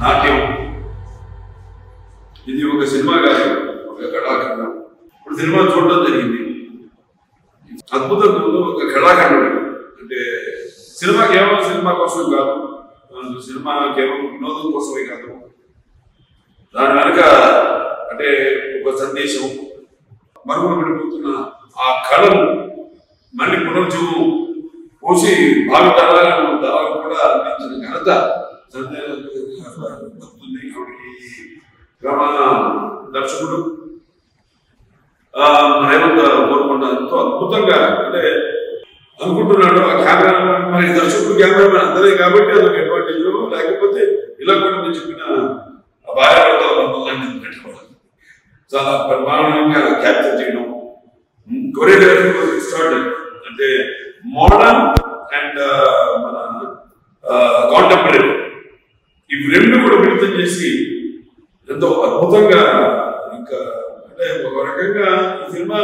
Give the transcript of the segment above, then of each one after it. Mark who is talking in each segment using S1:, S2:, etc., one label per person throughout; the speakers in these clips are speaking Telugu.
S1: నాట్యం ఇది ఒక సినిమా కాదు ఒక కళాఖండం ఇప్పుడు సినిమా చూడడం జరిగింది అద్భుతంగా ఉంది, ఒక కళాఖండం అంటే సినిమా కేవలం సినిమా కోసం కాదు ఆ, సినిమా కేవలం వినోదం కోసమే కాదు దాని వెనక అంటే ఒక సందేశం మరుగున పడిపోతున్న ఆ కళను మళ్ళీ పునర్జీవం పోసి భావి తరాలను తరాలకు కూడా అందించిన ఘనత సంజయ్ దక్కుతుంది ఆవిడకి గ్రామ దర్శకుడు ఆ, రేవంత్ కోరుకున్న ఎంతో అద్భుతంగా అంటే అనుకుంటున్నాడు ఆ కెమెరా మరి దర్శకుడు కెమెరామెన్ అందరే కాబట్టి అదొక అడ్వాంటేజ్ లేకపోతే ఇలా కూడా నేను చెప్పిన ఆ భార్యాభర్తల బంధం లాంటిది పెట్టుకోవాలి చాలా పరిమాణంగా క్యాప్చర్ చేయడం కొరియోగ్రఫీ స్టార్ట్ అంటే మోడర్న్ అండ్ మన కాంటెంపరీ ఇవి రెండు కూడా మిళితం చేసి ఎంతో అద్భుతంగా ఇంకా అంటే ఒక రకంగా ఈ సినిమా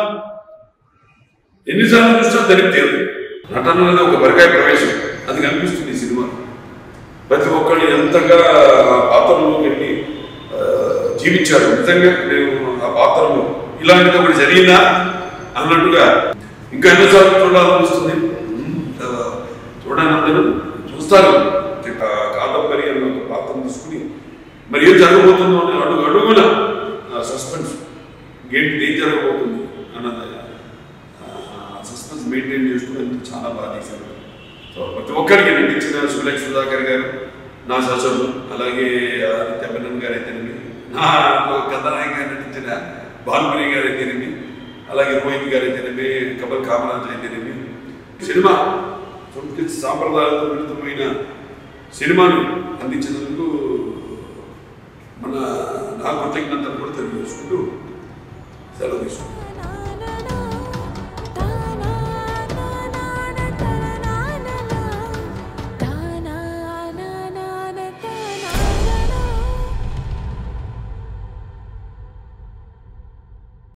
S1: ఎన్నిసార్లు చూసినా దానికి తీరదు నటన అనేది ఒక బరికాయ ప్రవేశం అది కనిపిస్తుంది ఈ సినిమా ప్రతి ఒక్కళ్ళు ఎంతగా ఆ పాత్రలోకి వెళ్ళి ఆ, జీవించారు నిజంగా నేను ఆ పాత్రలో ఇలాంటిది ఒకటి జరిగిందా అన్నట్టుగా ఇంకా ఎన్నోసార్లు చూడాలనిపిస్తుంది ఉమ్, ఆ, చూడండి అందరూ చూస్తారు ఇక కాదంబరి అన్న ఒక పాత్రను తీసుకుని మరి ఏం జరగబోతుందో అని అడుగు అడుగున సస్పెన్స్ ఏంటి ఏం జరగబోతుంది అన్నది సస్పెన్స్ మెయింటైన్ చేసుకుని చాలా బాగా తీశారు సో ప్రతి ఒక్కరికి నటించిన సులేఖ సుధాకర్ గారు నా ససలు అలాగే ఆదిత్య మెనన్ గారు అయితేనేమి నా కథనాయక నటించిన భానుమణి గారు అయితేనేమి అలాగే రోహిత్ గారు అయితేనేమి కమల్ కామరాజ్ అయితేనేమి సినిమా సంస్కృతి సాంప్రదాయాలతో మిళితమైన సినిమాను అందించినందుకు మన నా కృతజ్ఞతలు కూడా తెలియజేసుకుంటూ సెలవు తీసుకుంటాం